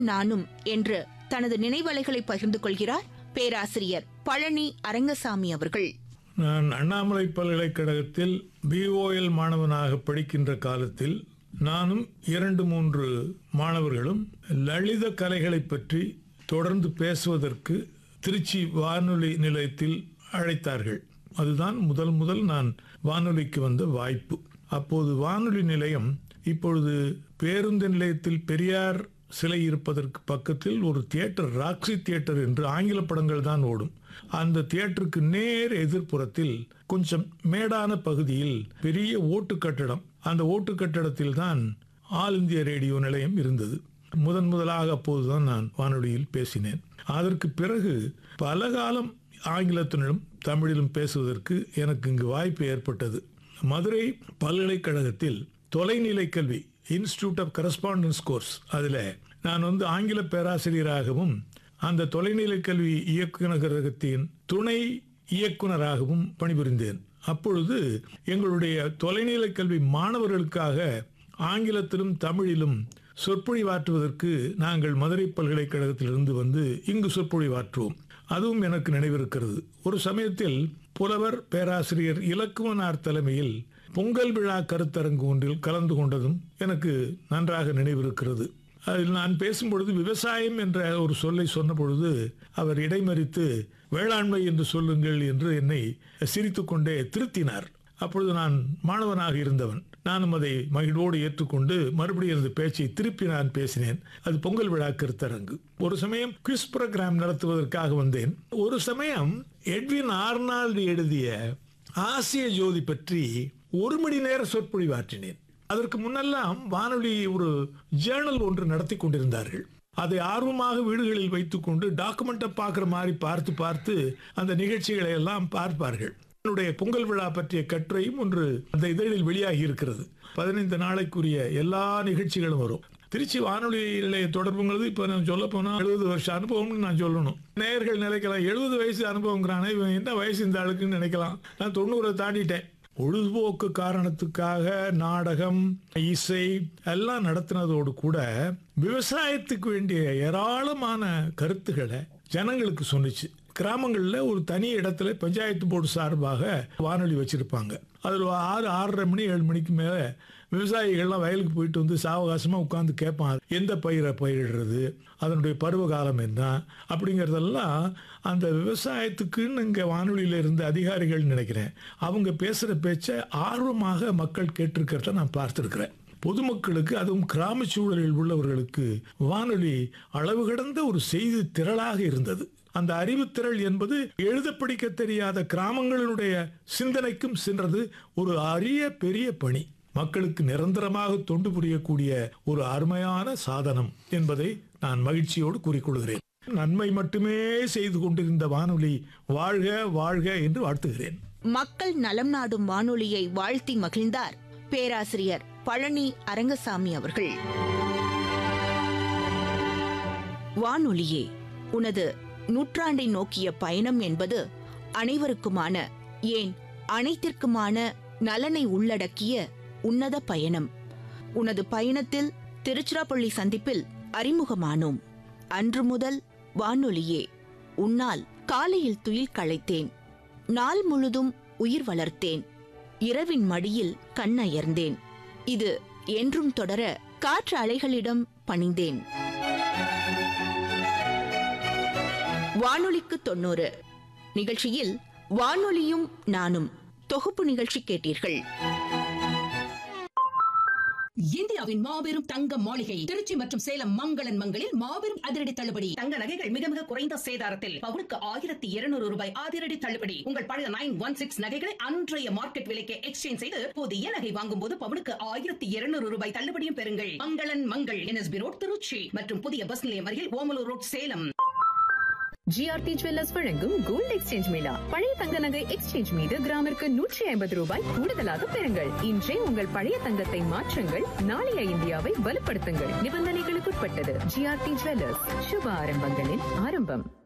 நானும் என்று தனது நினைவலைகளை பகிர்ந்து கொள்கிறார் பேராசிரியர் பழனி அரங்கசாமி அவர்கள் நான் அண்ணாமலை பல்கலைக்கழகத்தில் பிஓஎல் மாணவனாக படிக்கின்ற காலத்தில் நானும் இரண்டு மூன்று மாணவர்களும் லலித கலைகளை பற்றி தொடர்ந்து பேசுவதற்கு திருச்சி வானொலி நிலையத்தில் அழைத்தார்கள் அதுதான் முதல் முதல் நான் வானொலிக்கு வந்த வாய்ப்பு அப்போது வானொலி நிலையம் இப்பொழுது பேருந்து நிலையத்தில் பெரியார் சிலை இருப்பதற்கு பக்கத்தில் ஒரு தியேட்டர் ராக்ஸி தியேட்டர் என்று ஆங்கில படங்கள் தான் ஓடும் அந்த தியேட்டருக்கு நேர் எதிர்ப்புறத்தில் கொஞ்சம் மேடான பகுதியில் பெரிய ஓட்டு கட்டடம் அந்த ஓட்டு கட்டடத்தில் தான் ஆல் இந்திய ரேடியோ நிலையம் இருந்தது முதன் முதலாக அப்போதுதான் நான் வானொலியில் பேசினேன் அதற்கு பிறகு பல காலம் ஆங்கிலத்திலும் தமிழிலும் பேசுவதற்கு எனக்கு இங்கு வாய்ப்பு ஏற்பட்டது மதுரை பல்கலைக்கழகத்தில் தொலைநிலை கல்வி இன்ஸ்டிடியூட் ஆஃப் கரஸ்பாண்டன்ஸ் கோர்ஸ் அதில் நான் வந்து ஆங்கில பேராசிரியராகவும் அந்த தொலைநிலை கல்வி இயக்குநரகத்தின் துணை இயக்குனராகவும் பணிபுரிந்தேன் அப்பொழுது எங்களுடைய தொலைநிலை கல்வி மாணவர்களுக்காக ஆங்கிலத்திலும் தமிழிலும் சொற்பொழிவாற்றுவதற்கு நாங்கள் மதுரை பல்கலைக்கழகத்திலிருந்து வந்து இங்கு சொற்பொழிவாற்றுவோம் அதுவும் எனக்கு நினைவிருக்கிறது ஒரு சமயத்தில் புலவர் பேராசிரியர் இலக்குவனார் தலைமையில் பொங்கல் விழா கருத்தரங்கு ஒன்றில் கலந்து கொண்டதும் எனக்கு நன்றாக நினைவிருக்கிறது அதில் நான் பேசும்பொழுது விவசாயம் என்ற ஒரு சொல்லை சொன்ன பொழுது அவர் இடைமறித்து வேளாண்மை என்று சொல்லுங்கள் என்று என்னை சிரித்துக்கொண்டே திருத்தினார் அப்பொழுது நான் மாணவனாக இருந்தவன் நானும் அதை மகிழ்வோடு ஏற்றுக்கொண்டு மறுபடியும் எனது பேச்சை திருப்பி நான் பேசினேன் அது பொங்கல் விழா கருத்தரங்கு ஒரு சமயம் குவிஸ் ப்ரோக்ராம் நடத்துவதற்காக வந்தேன் ஒரு சமயம் எட்வின் ஆர்னால்டு எழுதிய ஆசிய ஜோதி பற்றி ஒரு மணி நேர சொற்பொழிவாற்றினேன் அதற்கு முன்னெல்லாம் வானொலி ஒரு ஜேர்னல் ஒன்று நடத்தி கொண்டிருந்தார்கள் அதை ஆர்வமாக வீடுகளில் வைத்துக்கொண்டு டாக்குமெண்ட்டை பார்க்குற மாதிரி பார்த்து பார்த்து அந்த நிகழ்ச்சிகளை எல்லாம் பார்ப்பார்கள் என்னுடைய பொங்கல் விழா பற்றிய கட்டுரையும் ஒன்று அந்த இதழில் வெளியாகி இருக்கிறது பதினைந்து நாளைக்குரிய எல்லா நிகழ்ச்சிகளும் வரும் திருச்சி வானொலி நிலைய தொடர்புங்கிறது இப்போ நான் சொல்ல போனால் எழுபது வருஷம் அனுபவம்னு நான் சொல்லணும் நேயர்கள் நினைக்கலாம் எழுபது வயசு அனுபவங்கிறானே இவன் என்ன வயசு இந்த ஆளுக்குன்னு நினைக்கலாம் நான் தொண்ணூறை தாண்டிட்டேன் பொழுதுபோக்கு காரணத்துக்காக நாடகம் இசை எல்லாம் நடத்தினதோடு கூட விவசாயத்துக்கு வேண்டிய ஏராளமான கருத்துக்களை ஜனங்களுக்கு சொன்னிச்சு கிராமங்களில் ஒரு தனி இடத்துல பஞ்சாயத்து போர்டு சார்பாக வானொலி வச்சிருப்பாங்க அதில் ஆறு ஆறரை மணி ஏழு மணிக்கு மேலே விவசாயிகள்லாம் வயலுக்கு போயிட்டு வந்து சாவகாசமாக உட்காந்து கேட்பான் எந்த பயிரை பயிரிடுறது அதனுடைய பருவ காலம் என்ன அப்படிங்கிறதெல்லாம் அந்த விவசாயத்துக்குன்னு இங்கே வானொலியில் இருந்த அதிகாரிகள் நினைக்கிறேன் அவங்க பேசுகிற பேச்சை ஆர்வமாக மக்கள் கேட்டிருக்கிறத நான் பார்த்துருக்கிறேன் பொதுமக்களுக்கு அதுவும் கிராம சூழலில் உள்ளவர்களுக்கு வானொலி அளவு கடந்த ஒரு செய்தி திரளாக இருந்தது அந்த அறிவுத்திரள் என்பது எழுத படிக்க தெரியாத கிராமங்களினுடைய சிந்தனைக்கும் சென்றது ஒரு அரிய பெரிய பணி மக்களுக்கு நிரந்தரமாக தொண்டு புரியக்கூடிய ஒரு அருமையான சாதனம் என்பதை நான் மகிழ்ச்சியோடு கூறிக்கொள்கிறேன் நன்மை மட்டுமே செய்து கொண்டிருந்த வானொலி வாழ்க வாழ்க என்று வாழ்த்துகிறேன் மக்கள் நலம் நாடும் வானொலியை வாழ்த்தி மகிழ்ந்தார் பேராசிரியர் பழனி அரங்கசாமி அவர்கள் வானொலியே உனது நூற்றாண்டை நோக்கிய பயணம் என்பது அனைவருக்குமான ஏன் அனைத்திற்குமான நலனை உள்ளடக்கிய உன்னத பயணம் உனது பயணத்தில் திருச்சிராப்பள்ளி சந்திப்பில் அறிமுகமானோம் அன்று முதல் வானொலியே உன்னால் காலையில் துயில் களைத்தேன் நாள் முழுதும் உயிர் வளர்த்தேன் இரவின் மடியில் கண்ணயர்ந்தேன் இது என்றும் தொடர காற்று அலைகளிடம் பணிந்தேன் வானொலிக்கு தொண்ணூறு நிகழ்ச்சியில் வானொலியும் நானும் தொகுப்பு நிகழ்ச்சி கேட்டீர்கள் இந்தியாவின் மாபெரும் தங்க மாளிகை திருச்சி மற்றும் சேலம் மங்களன் மங்களில் மாபெரும் அதிரடி தள்ளுபடி தங்க நகைகள் மிக மிக குறைந்த சேதாரத்தில் பவுனுக்கு ஆயிரத்தி இருநூறு ரூபாய் அதிரடி தள்ளுபடி உங்கள் பழைய நைன் ஒன் சிக்ஸ் நகைகளை அன்றைய மார்க்கெட் விலைக்கு எக்ஸ்சேஞ்ச் செய்து புதிய நகை வாங்கும் போது பவுனுக்கு ஆயிரத்தி இருநூறு ரூபாய் தள்ளுபடியும் பெறுங்கள் மங்களன் மங்கள் என்எஸ்பி ரோட் திருச்சி மற்றும் புதிய பஸ் நிலையம் அருகில் Omalur road Salem GRT jewellers வழங்கும் கோல்ட் எக்ஸ்சேஞ்ச் மேளா பழைய தங்க நகை எக்ஸ்சேஞ்ச் மீது கிராமிற்கு நூற்றி ஐம்பது ரூபாய் கூடுதலாக பெறுங்கள் இன்றே உங்கள் பழைய தங்கத்தை மாற்றுங்கள் நாளைய இந்தியாவை வலுப்படுத்துங்கள் நிபந்தனைகளுக்குட்பட்டது ஜிஆர்டி ஜுவல்லர்ஸ் சுப ஆரம்பங்களின் ஆரம்பம்